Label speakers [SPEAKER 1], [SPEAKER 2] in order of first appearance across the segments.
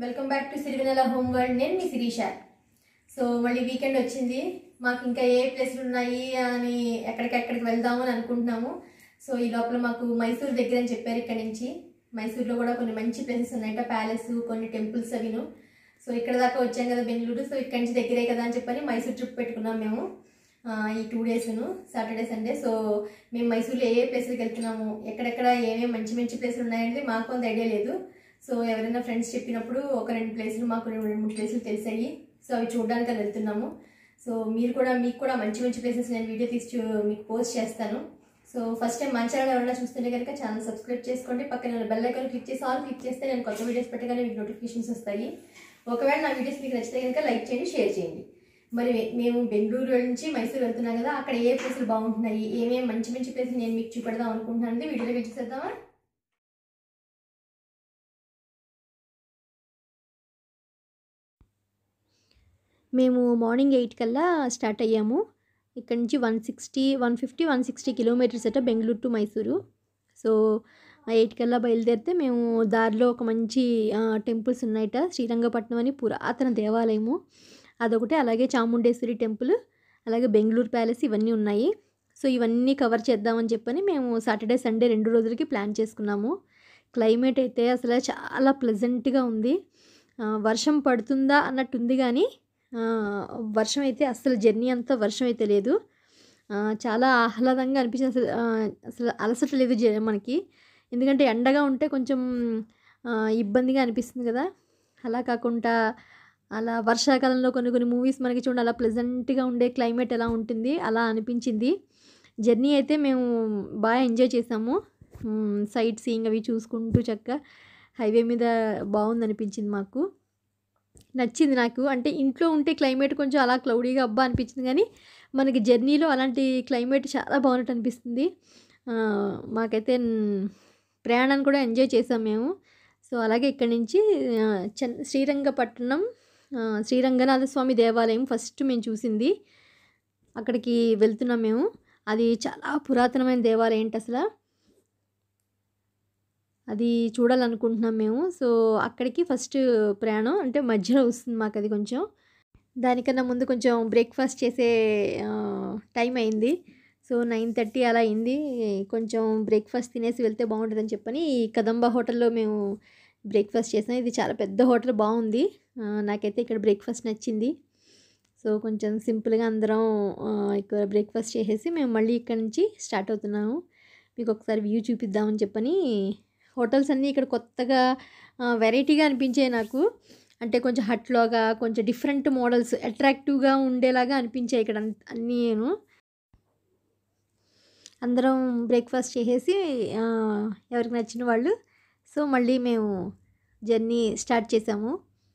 [SPEAKER 1] Welcome back to Sirivennela home world నేను మీ Sirisha so మళ్ళీ వీకెండ్ వచ్చింది మాకు ఇంకా ఏ ప్లేస్లు ఉన్నాయి అని ఎక్కడికెక్కడికి వెళ్దాము అని అనుకుంటున్నాము సో ఈ లోపల మాకు మైసూర్ దగ్గర అని చెప్పారు ఇక్కడ నుంచి మైసూర్లో కూడా కొన్ని మంచి ప్లేసెస్ ఉన్నాయట ప్యాలెస్ కొన్ని టెంపుల్స్ అవిను సో ఇక్కడ దాకా వచ్చాం కదా బెంగళూరు సో ఇక్కడ నుంచి దగ్గరే కదా అని చెప్పని మైసూర్ ట్రిప్ పెట్టుకున్నాం మేము ఆ, ఈ టూ డేస్ను సాటర్డే సండే సో మేము మైసూర్లో ఏ ఏ ప్లేస్లకు వెళ్తున్నాము ఎక్కడెక్కడ ఏమేమి మంచి మంచి ప్లేసులు ఉన్నాయనేది మాకు అంత ఐడియా లేదు సో ఎవరైనా ఫ్రెండ్స్ చెప్పినప్పుడు ఒక రెండు ప్లేసులు మాకు రెండు రెండు మూడు ప్లేసులు తెలిసాయి సో అవి చూడడానికి అది వెళ్తున్నాము సో మీరు కూడా మీకు కూడా మంచి మంచి ప్లేసెస్ నేను వీడియో తీసి చూ- మీకు పోస్ట్ చేస్తాను సో ఫస్ట్ టైం మన ఛానల్ ఎవరైనా చూస్తుంటే కనుక ఛానల్ సబ్స్క్రైబ్ చేసుకోండి పక్కన బెల్ ఐకాన్ క్లిక్ చేసి ఆల్ క్లిక్ చేస్తే నేను కొత్త వీడియోస్ పెట్టగానే మీకు నోటిఫికేషన్స్ వస్తాయి ఒకవేళ నా వీడియోస్ మీకు నచ్చితే కనుక లైక్ చేయండి షేర్ చేయండి మరి మేము బెంగళూరు నుంచి మైసూర్ వెళ్తున్నాం కదా అక్కడ ఏ ప్లేసులు బాగుంటున్నాయి ఏమేమి మంచి మంచి ప్లేసులు నేను మీకు చూపెడదాం అనుకుంటున్నాను వీడియోలో వచ్చేసేద్దామా మేము మార్నింగ్ ఎయిట్ కల్లా స్టార్ట్ అయ్యాము ఇక్కడ నుంచి one sixty one fifty one sixty kilometres అట Bengaluru to Mysuru so eight కల్లా బయలుదేరితే మేము దారిలో ఒక మంచి టెంపుల్స్ ఉన్నాయట శ్రీరంగపట్నం అని పురాతన దేవాలయము అదొకటి అలాగే చాముండేశ్వరి టెంపుల్ అలాగే బెంగళూరు ప్యాలెస్ ఇవన్నీ ఉన్నాయి సో ఇవన్నీ కవర్ చేద్దామని చెప్పని మేము సాటర్డే సండే రెండు రోజులకి ప్లాన్ చేసుకున్నాము క్లైమేట్ అయితే అసలు చాలా ప్లెజెంట్గా ఉంది ఆ, వర్షం పడుతుందా అన్నట్టుంది కానీ ఆ, వర్షం అయితే అస్సలు జర్నీ అంతా వర్షం అయితే లేదు ఆ, చాలా ఆహ్లాదంగా అనిపించింది అసలు ఆ, అసలు అలసట లేదు జ- మనకి ఎందుకంటే ఎండగా ఉంటే కొంచెం ఆ, ఇబ్బందిగా అనిపిస్తుంది కదా అలా కాకుండా అలా వర్షాకాలంలో కొన్ని కొన్ని మూవీస్ మనకి చూడండి అలా ప్లెజెంట్గా ఉండే క్లైమేట్ ఎలా ఉంటుంది అలా అనిపించింది జర్నీ అయితే మేము బాగా ఎంజాయ్ చేసాము సైట్ సీయింగ్ అవి చూసుకుంటూ చక్క హైవే మీద బాగుంది అనిపించింది మాకు నచ్చింది నాకు అంటే ఇంట్లో ఉంటే క్లైమేట్ కొంచెం అలా క్లౌడీగా అబ్బా అనిపించింది కానీ మనకి జర్నీలో అలాంటి క్లైమేట్ చాలా బాగున్నట్టు అనిపిస్తుంది ఆ, మాకైతే న్- ప్రయాణాన్ని కూడా ఎంజాయ్ చేసాం మేము సో అలాగే ఇక్కడి నుంచి ఆ, చెన్ శ్రీరంగపట్నం ఆ, శ్రీరంగనాథ స్వామి దేవాలయం ఫస్ట్ మేము చూసింది అక్కడికి వెళ్తున్నాం మేము అది చాలా పురాతనమైన దేవాలయం ఏంటి అసలు అది చూడాలనుకుంటున్నాం మేము సో అక్కడికి ఫస్ట్ ప్రయాణం అంటే మధ్యలో వస్తుంది మాకు అది కొంచెం దానికన్నా ముందు కొంచెం బ్రేక్ఫాస్ట్ చేసే ఆ, టైం అయింది సో నైన్ థర్టీ అలా అయింది కొంచెం బ్రేక్ఫాస్ట్ తినేసి వెళ్తే బాగుంటుందని చెప్పని ఈ కదంబ హోటల్లో మేము బ్రేక్ఫాస్ట్ చేసాం ఇది చాలా పెద్ద హోటల్ బాగుంది ఆ, నాకైతే ఇక్కడ బ్రేక్ఫాస్ట్ నచ్చింది సో కొంచెం సింపుల్గా అందరం ఆ, ఇక్కడ బ్రేక్ఫాస్ట్ చేసేసి మేము మళ్ళీ ఇక్కడ నుంచి స్టార్ట్ అవుతున్నాము మీకు ఒకసారి వ్యూ చూపిద్దామని చెప్పని హోటల్స్ అన్నీ ఇక్కడ కొత్తగా వెరైటీగా అనిపించాయి నాకు అంటే కొంచెం హట్లాగా కొంచెం డిఫరెంట్ మోడల్స్ అట్రాక్టివ్గా ఉండేలాగా అనిపించాయి ఇక్కడ అంత- అన్నీ నేను అందరం బ్రేక్ఫాస్ట్ చేసేసి ఆ, ఎవరికి నచ్చిన వాళ్ళు సో మళ్ళీ మేము జర్నీ స్టార్ట్ చేసాము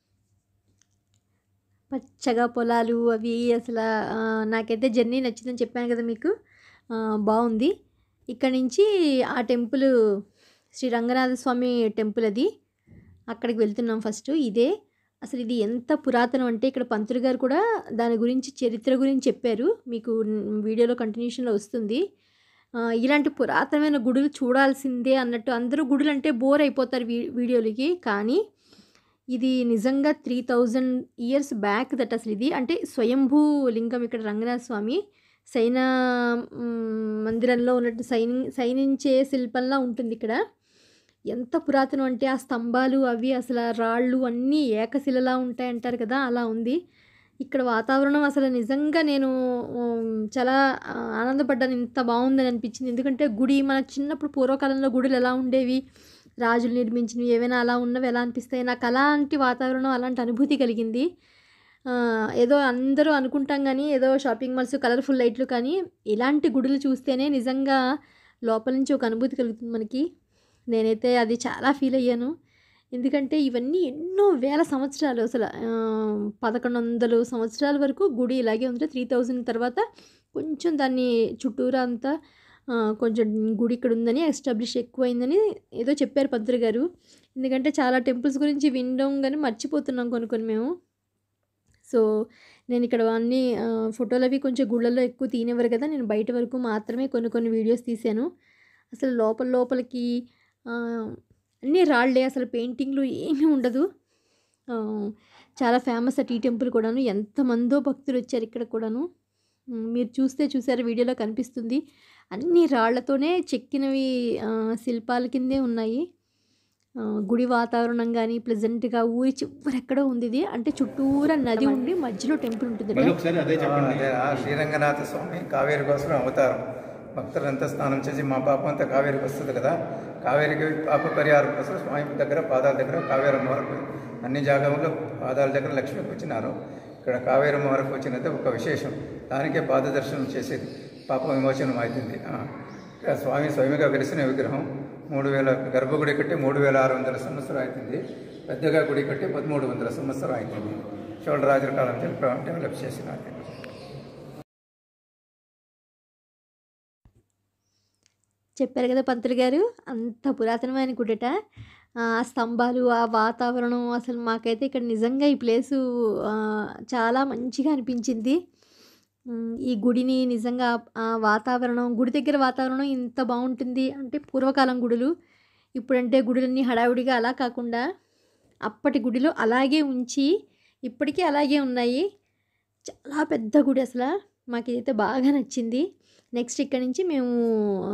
[SPEAKER 1] పచ్చగా పొలాలు అవి అసలు ఆ, నాకైతే జర్నీ నచ్చిందని చెప్పాను కదా మీకు ఆ, బాగుంది ఇక్కడ నుంచి ఆ టెంపుల్ శ్రీ రంగనాథ స్వామి టెంపుల్ అది అక్కడికి వెళ్తున్నాం ఫస్ట్ ఇదే అసలు ఇది ఎంత పురాతనం అంటే ఇక్కడ పంతులు గారు కూడా దాని గురించి చరిత్ర గురించి చెప్పారు మీకు న్- వీడియోలో కంటిన్యూషన్లో వస్తుంది ఆ, ఇలాంటి పురాతనమైన గుడులు చూడాల్సిందే అన్నట్టు అందరూ గుడులు అంటే బోర్ అయిపోతారు వీ వీడియోలకి కానీ ఇది నిజంగా three thousand years back that అసలు ఇది అంటే స్వయంభూ లింగం ఇక్కడ రంగనాథ స్వామి సైన మ్, మందిరంలో ఉన్నట్టు సైని సైనించే శిల్పంలా ఉంటుంది ఇక్కడ ఎంత పురాతనం అంటే ఆ స్తంభాలు అవి అసలు ఆ రాళ్ళు అన్నీ ఏకశిలలా ఉంటాయి అంటారు కదా అలా ఉంది ఇక్కడ వాతావరణం అసలు నిజంగా నేను ఉమ్, చాలా ఆ, ఆనందపడ్డాను ఇంత బాగుందని అనిపించింది ఎందుకంటే గుడి మన చిన్నప్పుడు పూర్వకాలంలో గుడులు ఎలా ఉండేవి రాజులు నిర్మించినవి ఏవైనా అలా ఉన్నవి ఎలా అనిపిస్తాయి నాకు అలాంటి వాతావరణం అలాంటి అనుభూతి కలిగింది ఆ, ఏదో అందరూ అనుకుంటాం కానీ ఏదో షాపింగ్ మాల్స్ కలర్ఫుల్ లైట్లు కానీ ఇలాంటి గుడులు చూస్తేనే నిజంగా లోపల నుంచి ఒక అనుభూతి కలుగుతుంది మనకి నేనైతే అది చాలా ఫీల్ అయ్యాను ఎందుకంటే ఇవన్నీ ఎన్నో వేల సంవత్సరాలు అసలు ఆ, పదకొండు వందలు సంవత్సరాల వరకు గుడి ఇలాగే ఉంది త్రీ థౌజండ్ తర్వాత కొంచెం దాన్ని చుట్టూరా అంతా ఆ, కొంచెం గుడి ఇక్కడ ఉందని ఎస్టాబ్లిష్ ఎక్కువైందని ఏదో చెప్పారు పంతులు గారు ఎందుకంటే చాలా టెంపుల్స్ గురించి వినడం కానీ మర్చిపోతున్నాం కొన్ని కొన్ని మేము సో నేను ఇక్కడ అన్ని ఆ, ఫోటోలు అవి కొంచెం గుళ్ళల్లో ఎక్కువ తీనివ్వరు కదా నేను బయట వరకు మాత్రమే కొన్ని కొన్ని వీడియోస్ తీశాను అసలు లోపల లోపలికి ఆ, అన్నీ రాళ్ళే అసలు పెయింటింగ్లు ఏమీ ఉండదు ఆ, చాలా ఫేమస్ అట్ ఈ టెంపుల్ కూడాను ఎంతమందో భక్తులు వచ్చారు ఇక్కడ కూడాను ఉమ్, మీరు చూస్తే చూసారు వీడియోలో కనిపిస్తుంది అన్ని రాళ్లతోనే చెక్కినవి ఆ, శిల్పాల కిందే ఉన్నాయి ఆ, గుడి వాతావరణం కానీ ప్లెజెంట్గా ఊరి చివరెక్కడో ఉంది ఇది అంటే చుట్టూరా నది ఉండి మధ్యలో టెంపుల్ ఉంటుంది
[SPEAKER 2] మళ్ళీ ఒకసారి అదే చెప్పండి
[SPEAKER 3] అదే ఆ శ్రీరంగనాథ స్వామి కావేరి కోసం అవతారం భక్తులంతా స్నానం చేసి మా పాపం అంతా కావేరికి వస్తుంది కదా కావేరికి పాప పరిహారం కోసం స్వామి దగ్గర పాదాల దగ్గర కావేరమ్మ వరకు అన్ని జాగాల్లో పాదాల దగ్గర లక్ష్మికి వచ్చినారు ఇక్కడ కావేరమ్మ వరకు వచ్చినది ఒక విశేషం దానికే పాద దర్శనం చేసేది పాప విమోచనం అవుతుంది ఆ. ఇక్కడ స్వామి స్వయమిగా వెలిసిన విగ్రహం మూడు వేల గర్భగుడి కట్టి మూడు వేల ఆరు వందల సంవత్సరం అవుతుంది పెద్దగా గుడి కట్టి పదమూడు వందల సంవత్సరం అవుతుంది చోళరాజుల కాలం డెవలప్ చేసినారు
[SPEAKER 1] చెప్పారు కదా పంతులు గారు అంత పురాతనమైన గుడట ఆ స్తంభాలు ఆ వాతావరణం అసలు మాకైతే ఇక్కడ నిజంగా ఈ ప్లేసు ఆ, చాలా మంచిగా అనిపించింది ఉమ్, ఈ గుడిని నిజంగా ఆ వాతావరణం గుడి దగ్గర వాతావరణం ఇంత బాగుంటుంది అంటే పూర్వకాలం గుడులు ఇప్పుడంటే గుడులన్నీ హడావుడిగా అలా కాకుండా అప్పటి గుడిలో అలాగే ఉంచి ఇప్పటికీ అలాగే ఉన్నాయి చాలా పెద్ద గుడి అసలు మాకు ఇదైతే బాగా నచ్చింది నెక్స్ట్ ఇక్కడ నుంచి మేము ఆ,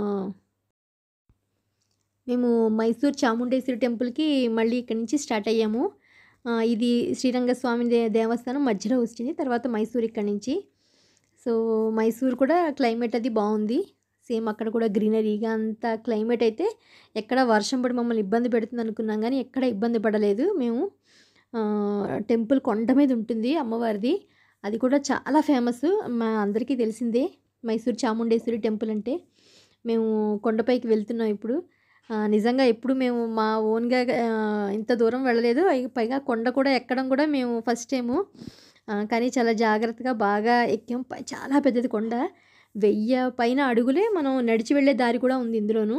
[SPEAKER 1] మేము మైసూర్ చాముండేశ్వరి టెంపుల్కి మళ్ళీ ఇక్కడ నుంచి స్టార్ట్ అయ్యాము ఆ, ఇది శ్రీరంగస్వామి దే దేవస్థానం మధ్యలో వచ్చింది తర్వాత మైసూర్ ఇక్కడ నుంచి సో మైసూర్ కూడా క్లైమేట్ అది బాగుంది సేమ్ అక్కడ కూడా గ్రీనరీగా అంత క్లైమేట్ అయితే ఎక్కడ వర్షం పడి మమ్మల్ని ఇబ్బంది పెడుతుంది అనుకున్నాం కానీ ఎక్కడ ఇబ్బంది పడలేదు మేము ఆ, టెంపుల్ కొండ మీద ఉంటుంది అమ్మవారిది అది కూడా చాలా ఫేమస్ మా అందరికీ తెలిసిందే మైసూర్ చాముండేశ్వరి టెంపుల్ అంటే మేము కొండపైకి వెళ్తున్నాం ఇప్పుడు ఆ, నిజంగా ఎప్పుడు మేము మా ఓన్గా ఆ, ఇంత దూరం వెళ్ళలేదు అయి- పైగా కొండ కూడా ఎక్కడం కూడా మేము ఫస్ట్ టైము ఆ, కానీ చాలా జాగ్రత్తగా బాగా ఎక్కాం పై- చాలా పెద్దది కొండ వెయ్యి పైన అడుగులే మనం నడిచి వెళ్ళే దారి కూడా ఉంది ఇందులోను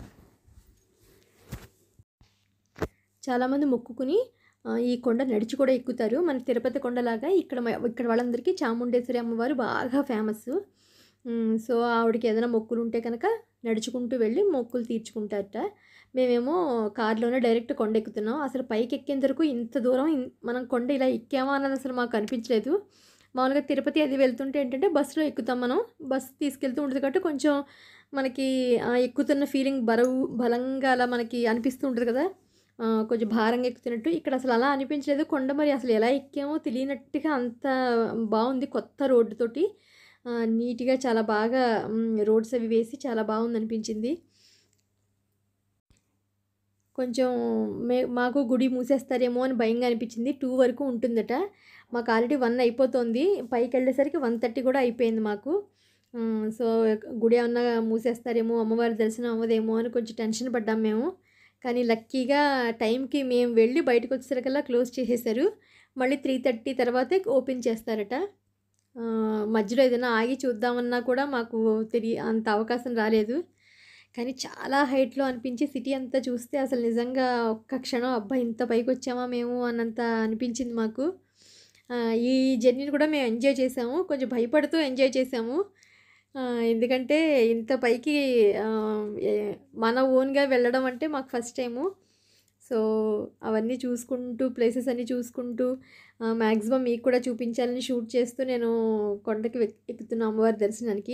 [SPEAKER 1] చాలామంది మొక్కుకుని ఆ, ఈ కొండ నడిచి కూడా ఎక్కుతారు మన తిరుపతి కొండలాగా ఇక్కడ మ- ఇక్కడ వాళ్ళందరికీ చాముండేశ్వరి అమ్మవారు బాగా ఫేమస్ ఉమ్, సో ఆవిడకి ఏదైనా మొక్కులు ఉంటే కనుక నడుచుకుంటూ వెళ్ళి మొక్కులు తీర్చుకుంటారట మేమేమో కారులోనే డైరెక్ట్ కొండ ఎక్కుతున్నాం అసలు పైకి ఎక్కేంత వరకు ఇంత దూరం ఇన్- మనం కొండ ఇలా ఎక్కామా అన్నది అసలు మాకు అనిపించలేదు మామూలుగా తిరుపతి అది వెళ్తుంటే ఏంటంటే బస్సులో ఎక్కుతాం మనం బస్సు తీసుకెళ్తూ ఉంటుంది కాబట్టి కొంచెం మనకి ఆ ఎక్కుతున్న ఫీలింగ్ బరువు బలంగా అలా మనకి అనిపిస్తూ ఉంటుంది కదా ఆ, కొంచెం భారంగా ఎక్కుతున్నట్టు ఇక్కడ అసలు అలా అనిపించలేదు కొండ మరి అసలు ఎలా ఎక్కామో తెలియనట్టుగా అంత బాగుంది కొత్త రోడ్డుతోటి ఆ, నీట్గా చాలా బాగా రోడ్స్ అవి వేసి చాలా బాగుంది అనిపించింది కొంచెం మే మాకు గుడి మూసేస్తారేమో అని భయంగా అనిపించింది టూ వరకు ఉంటుందట మాకు ఆల్రెడీ వన్ అయిపోతుంది పైకి వెళ్ళేసరికి వన్ థర్టీ కూడా అయిపోయింది మాకు ఉమ్, సో గుడి ఏమన్నా మూసేస్తారేమో అమ్మవారి దర్శనం అవ్వదేమో అని కొంచెం టెన్షన్ పడ్డాం మేము కానీ లక్కీగా టైంకి మేము వెళ్ళి బయటకు వచ్చేసరికల్లా క్లోజ్ చేసేసారు మళ్ళీ త్రీ థర్టీ తర్వాతే ఓపెన్ చేస్తారట ఆ, మధ్యలో ఏదైనా ఆగి చూద్దామన్నా కూడా మాకు తెలియ అంత అవకాశం రాలేదు కానీ చాలా హైట్లో అనిపించి సిటీ అంతా చూస్తే అసలు నిజంగా ఒక్క క్షణం అబ్బా ఇంత పైకి వచ్చామా మేము అన్నంత అనిపించింది మాకు ఆ, ఈ జర్నీని కూడా మేము ఎంజాయ్ చేసాము కొంచెం భయపడుతూ ఎంజాయ్ చేసాము ఆ, ఎందుకంటే ఇంత పైకి ఆ, ఏ- మన ఓన్గా వెళ్ళడం అంటే మాకు ఫస్ట్ టైము సో అవన్నీ చూసుకుంటూ ప్లేసెస్ అన్నీ చూసుకుంటూ మ్యాక్సిమం మీకు కూడా చూపించాలని షూట్ చేస్తూ నేను కొండకి వెక్- ఎక్కుతున్నా అమ్మవారి దర్శనానికి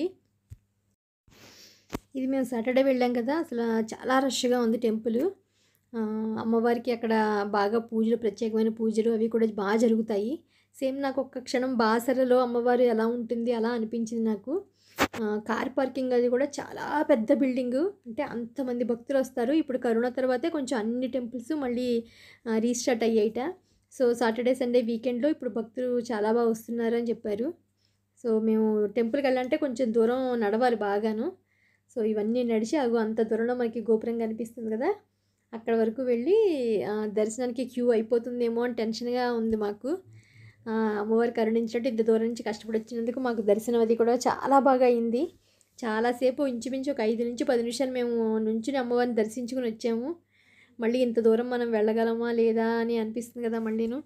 [SPEAKER 1] ఇది మేము సాటర్డే వెళ్ళాం కదా అసలు చాలా రష్గా ఉంది టెంపుల్ ఆ, అమ్మవారికి అక్కడ బాగా పూజలు ప్రత్యేకమైన పూజలు అవి కూడా బాగా జరుగుతాయి సేమ్ నాకు ఒక్క క్షణం బాసరలో అమ్మవారు ఎలా ఉంటుంది అలా అనిపించింది నాకు ఆ, కార్ పార్కింగ్ అది కూడా చాలా పెద్ద బిల్డింగు అంటే అంతమంది భక్తులు వస్తారు ఇప్పుడు కరోనా తర్వాతే కొంచెం అన్ని టెంపుల్స్ మళ్ళీ ఆ, రీస్టార్ట్ అయ్యాయిట సో సాటర్డే సండే వీకెండ్లో ఇప్పుడు భక్తులు చాలా బాగా వస్తున్నారు అని చెప్పారు సో మేము టెంపుల్కి వెళ్ళాలంటే కొంచెం దూరం నడవాలి బాగాను సో ఇవన్నీ నడిచి అగో అంత దూరంలో మనకి గోపురం కనిపిస్తుంది కదా అక్కడ వరకు వెళ్ళి ఆ, దర్శనానికి క్యూ అయిపోతుందేమో అని టెన్షన్గా ఉంది మాకు ఆ, అమ్మవారు కరుణించినట్టు ఇంత దూరం నుంచి కష్టపడి వచ్చినందుకు మాకు దర్శనం అది కూడా చాలా బాగా అయింది చాలాసేపు ఇంచుమించు ఒక ఐదు నుంచి పది నిమిషాలు మేము నుంచుని అమ్మవారిని దర్శించుకుని వచ్చాము మళ్ళీ ఇంత దూరం మనం వెళ్ళగలమా లేదా అని అనిపిస్తుంది కదా మళ్ళీను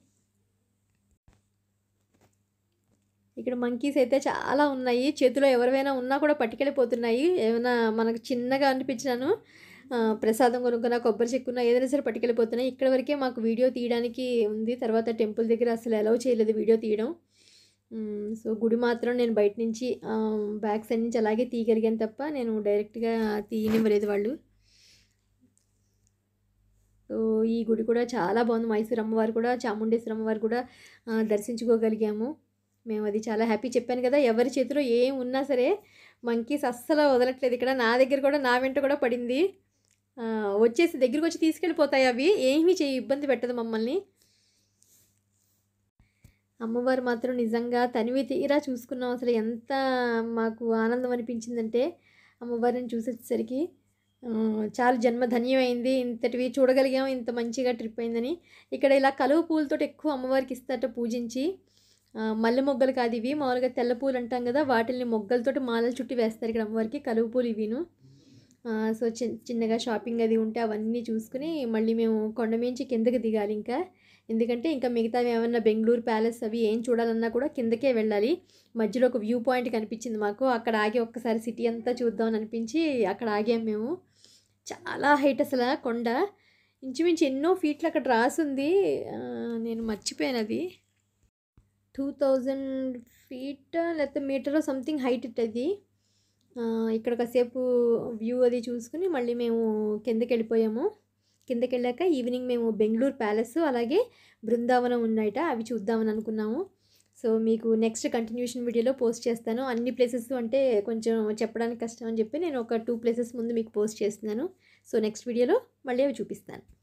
[SPEAKER 1] ఇక్కడ మంకీస్ అయితే చాలా ఉన్నాయి చేతిలో ఎవరివైనా ఉన్నా కూడా పట్టుకెళ్ళిపోతున్నాయి ఏమైనా మనకు చిన్నగా అనిపించినాను ఆ, ప్రసాదం కొనుక్కున్నా కొబ్బరి చెక్కున్నా ఏదైనా సరే పట్టుకెళ్ళిపోతున్నాయి ఇక్కడ వరకే మాకు వీడియో తీయడానికి ఉంది తర్వాత టెంపుల్ దగ్గర అసలు అలౌ చేయలేదు వీడియో తీయడం మ్, సో గుడి మాత్రం నేను బయట నుంచి ఆ, బ్యాక్ సైడ్ నుంచి అలాగే తీయగలిగాను తప్ప నేను డైరెక్ట్గా తీయనివ్వలేదు వాళ్ళు సో ఈ గుడి కూడా చాలా బాగుంది మైసూర్ అమ్మవారు కూడా చాముండేశ్వరి అమ్మవారు కూడా ఆ, దర్శించుకోగలిగాము మేము అది చాలా హ్యాపీ చెప్పాను కదా ఎవరి చేతిలో ఏం ఉన్నా సరే మంకీస్ అస్సలు వదలట్లేదు ఇక్కడ నా దగ్గర కూడా నా వెంట కూడా పడింది ఆ, వచ్చేసి దగ్గరికి వచ్చి తీసుకెళ్ళిపోతాయి అవి ఏమీ చేయి ఇబ్బంది పెట్టదు మమ్మల్ని అమ్మవారు మాత్రం నిజంగా తనివి తీరా చూసుకున్నాం అసలు ఎంత మాకు ఆనందం అనిపించిందంటే అమ్మవారిని చూసేసరికి ఆ, చాలా జన్మ ధన్యమైంది ఇంతటివి చూడగలిగాం ఇంత మంచిగా ట్రిప్ అయిందని ఇక్కడ ఇలా కలువ పూలతో ఎక్కువ అమ్మవారికి ఇస్తారట పూజించి ఆ, మల్లె మొగ్గలు కాదు ఇవి మామూలుగా తెల్ల పూలు అంటాం కదా వాటిని మొగ్గలతోటి మాలలు చుట్టి వేస్తారు ఇక్కడ అమ్మవారికి కలువ పూలు ఇవిను ఆ, సో చిన్ చిన్నగా షాపింగ్ అది ఉంటే అవన్నీ చూసుకుని మళ్ళీ మేము కొండ మించి కిందకి దిగాలి ఇంకా ఎందుకంటే ఇంకా మిగతావి ఏమన్నా బెంగళూరు ప్యాలెస్ అవి ఏం చూడాలన్నా కూడా కిందకే వెళ్ళాలి మధ్యలో ఒక వ్యూ పాయింట్ కనిపించింది మాకు అక్కడ ఆగి ఒక్కసారి సిటీ అంతా చూద్దామని అనిపించి అక్కడ ఆగాం మేము చాలా హైట్ అసలు ఆ కొండ ఇంచుమించు ఎన్నో ఫీట్లు అక్కడ రాసుంది ఆ, నేను మర్చిపోయాను అది టూ థౌజండ్ ఫీట్ లేకపోతే మీటర్ సంథింగ్ హైట్ అది ఆ, ఇక్కడ కాసేపు వ్యూ అది చూసుకుని మళ్ళీ మేము కిందకి వెళ్ళిపోయాము కిందకి వెళ్ళాక ఈవినింగ్ మేము బెంగళూరు ప్యాలెస్ అలాగే బృందావనం ఉన్నాయట అవి చూద్దామని అనుకున్నాము సో మీకు నెక్స్ట్ కంటిన్యూషన్ వీడియోలో పోస్ట్ చేస్తాను అన్ని ప్లేసెస్ అంటే కొంచెం చెప్పడానికి కష్టం అని చెప్పి నేను ఒక టూ ప్లేసెస్ ముందు మీకు పోస్ట్ చేస్తున్నాను సో నెక్స్ట్ వీడియోలో మళ్ళీ అవి చూపిస్తాను